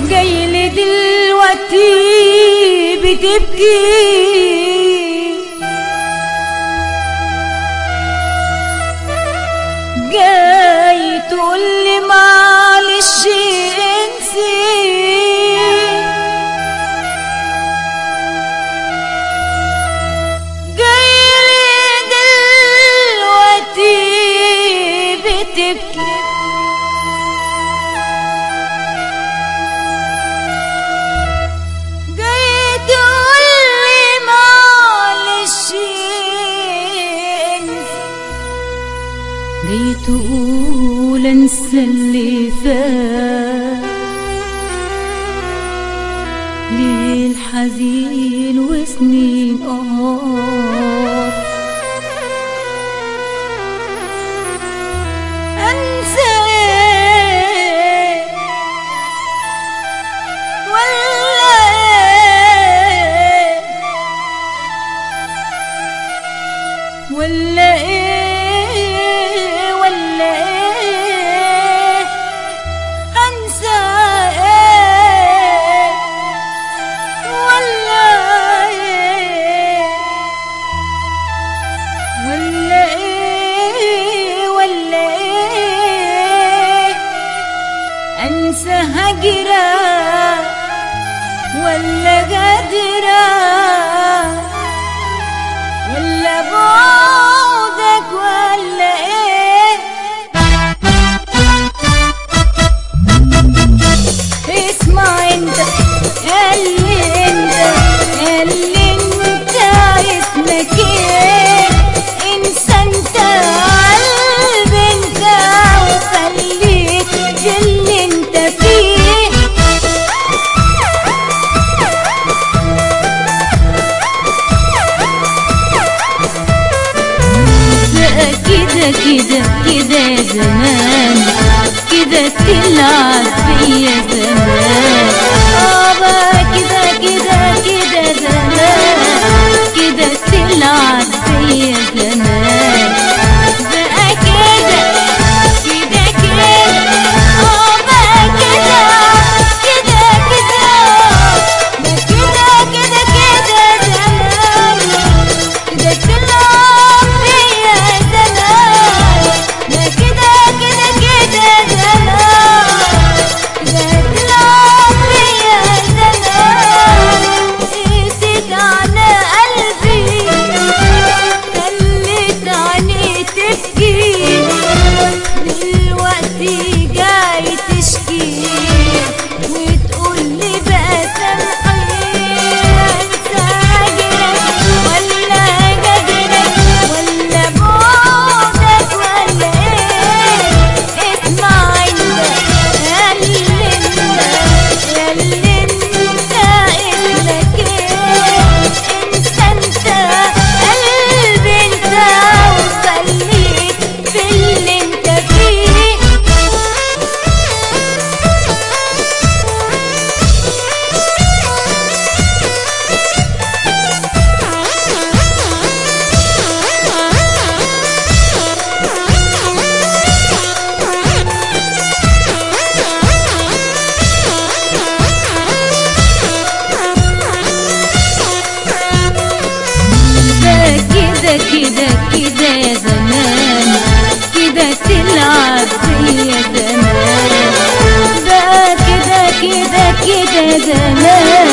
جاي لي دلوقتي بتبكي جاي تقول لي معلش انسي جاي لي دلوقتي بتبكي جاي تقول لي معلش انسي جاي تقول انسى اللي فات ليل حزين وسنين اه انسى إيه ولا إيه ولا ايه ولا ايه انسى ايه ولا ايه ولا ايه ولا ايه انسى هجرة ولا قادرة ولا بعدك ولا ايه اسمع انت اللي انت اللي انت اسمك ايه انسى انت قلب انت وخليك في اللي انت فيه بقى كده كده كده زمان كده تلعب فيا زمان اه بقى كده كده كده زمان كده تلعب فيا زمان بقى كده كده كده اه بقى كده كده كده بقى كده كده كده زمان كده تلعب فيا زمان لا كده كده كده زمان كده تلعب فيا زمان قسيت على قلبي خليت عيني تبكي دلوقتي جاي تشكي وتقول لي بقى سامحيني انسى هجرك ولا جدرك ولا بعدك ولا ايه اسمع انت ياللي انت ياللي انت اسمك ايه انسى انت قلبي انت وخليك في اللي انت فيه بقى كده كده كده يا زمان كده تلعب فيا زمان بقى كده كده كده زمان